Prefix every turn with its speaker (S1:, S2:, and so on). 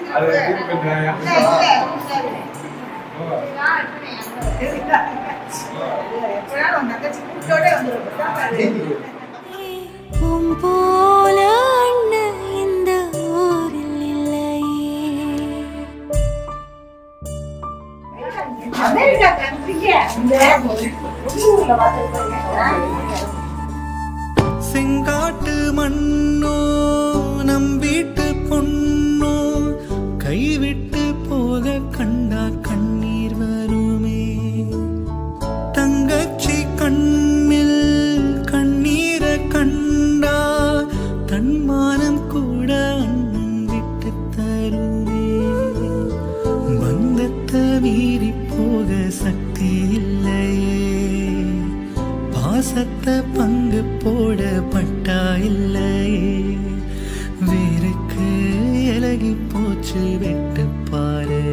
S1: அது திருப்பி
S2: உம் போல அண்ணன் இந்த ஊரில் இல்லையே
S3: செங்காட்டு மண்ணோ நம் வீட்டு பொண்ணோ கைவிட்டு போக கண்டா கண்ணீர் வருமே தங்கச்சி கண்ணில் கண்ணீர கண்டா தன்மானம் கூட அண்ணன் விட்டு தருமே பந்தத்தை மீறி போக சக்தி இல்லையே பாசத்தை பங்கு போட பட்டா இல்லையே வேருக்கு இலகி போச்சு வெட்டு பாரு